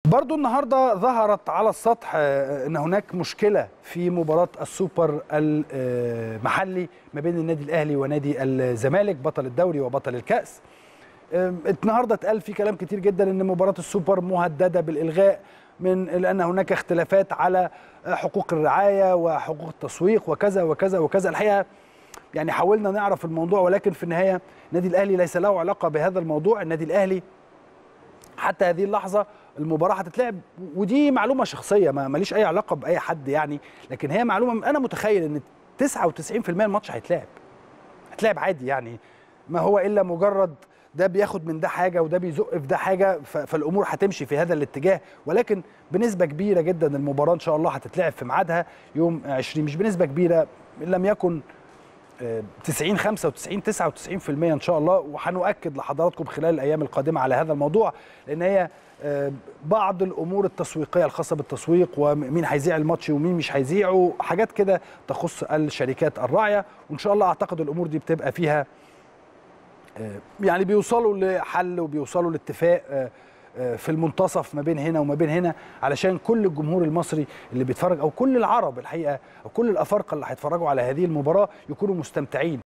برضو النهارده ظهرت على السطح آه، ان هناك مشكله في مباراه السوبر المحلي ما بين النادي الاهلي ونادي الزمالك بطل الدوري وبطل الكاس آه، النهارده اتقال في كلام كتير جدا ان مباراه السوبر مهدده بالالغاء من لان هناك اختلافات على آه، حقوق الرعايه وحقوق التسويق وكذا وكذا وكذا الحقيقه يعني حاولنا نعرف الموضوع ولكن في النهايه النادي الاهلي ليس له علاقه بهذا الموضوع النادي الاهلي حتى هذه اللحظه المباراه هتتلعب ودي معلومه شخصيه ما ماليش اي علاقه باي حد يعني لكن هي معلومه انا متخيل ان 99% الماتش هيتلعب هتلعب عادي يعني ما هو الا مجرد ده بياخد من ده حاجه وده بيزق في ده حاجه ف- فالامور هتمشي في هذا الاتجاه ولكن بنسبه كبيره جدا المباراه ان شاء الله هتتلعب في ميعادها يوم 20 مش بنسبه كبيره إن لم يكن آه، 90 95 99% ان شاء الله وهنؤكد لحضراتكم خلال الايام القادمه على هذا الموضوع لان هي آه، بعض الامور التسويقيه الخاصه بالتسويق ومين هيذيع الماتش ومين مش هيذيعه حاجات كده تخص الشركات الراعيه وان شاء الله اعتقد الامور دي بتبقى فيها آه، يعني بيوصلوا لحل وبيوصلوا لاتفاق آه، آه، في المنتصف ما بين هنا وما بين هنا علشان كل الجمهور المصري اللي بيتفرج او كل العرب الحقيقه او كل الافارقه اللي هيتفرجوا على هذه المباراه يكونوا مستمتعين